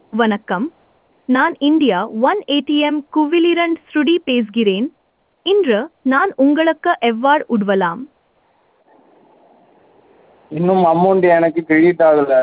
வணக்கம் நான் India one ATM குவிலிரன் ஸ்ருடி பேசுகிறேன் இன்று நான் உங்களுக்கு எவ்வாறு உதவலாம் இன்னும் அமௌண்ட் எனக்கு கிரெடிட் ஆகலை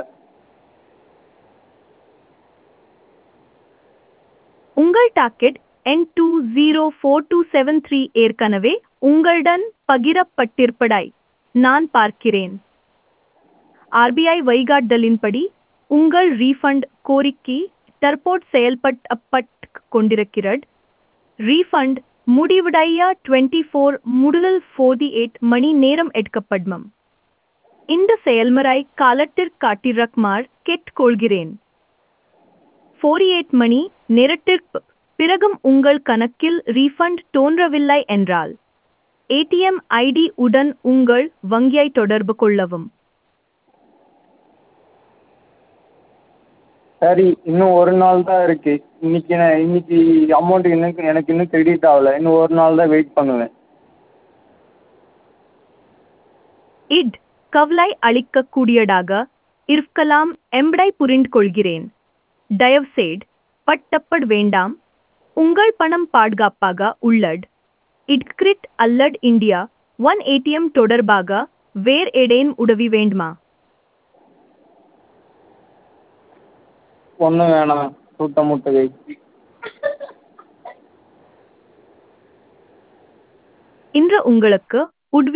உங்கள் docket N two zero four two seven three ஏற்கனவே உங்களுடன் பகிரப்பட்டிருப்பதாய் நான் பார்க்கிறேன் ஆர்பிஐ வழிகாட்டுதலின்படி உங்கள் ரீஃபண்ட் கோரிக்கை தற்போது செயல்படுத்தப்பட்டு கொண்டிருக்கிறது ரீஃபண்ட் முடிவடைய டுவெண்ட்டி ஃபோர் முதல் ஃபோர்டி எயிட் மணி நேரம் எடுக்கப்படும் இந்த செயல்முறை காலத்திற்கு காட்டிரக்குமாறு கேட்டுக்கொள்கிறேன் ஃபோர்டி எயிட் மணி நேரத்திற்கு பிறகும் உங்கள் கணக்கில் ரீஃபண்ட் தோன்றவில்லை என்றால் ஏடிஎம் ஐடி உடன் உங்கள் வங்கியை தொடர்பு கொள்ளவும் சரி இன்னும் ஒரு நாள் தான் இருக்கு இன்னைக்கு நான் இன்னைக்கு அமௌண்ட் இன்னும் எனக்கு இன்னும் கிரெடிட் ஆகலை இன்னும் ஒரு நாள் தான் வெயிட் பண்ணுவேன் இட் கவலை அளிக்கக்கூடியதாக இருக்கலாம் என்பதை புரிந்து கொள்கிறேன் தயவுசெய்து பட்டப்பட வேண்டாம் உங்கள் பணம் பாதுகாப்பாக உள்ளது இட்கிரிட் அல்லது இந்தியா ஒன் ஏடிஎம் தொடர்பாக வேறு ஏதேனும் உதவி வேண்டுமா ஒன்றும் வேணாம் சூட்ட முட்டகை இன்று உங்களுக்கு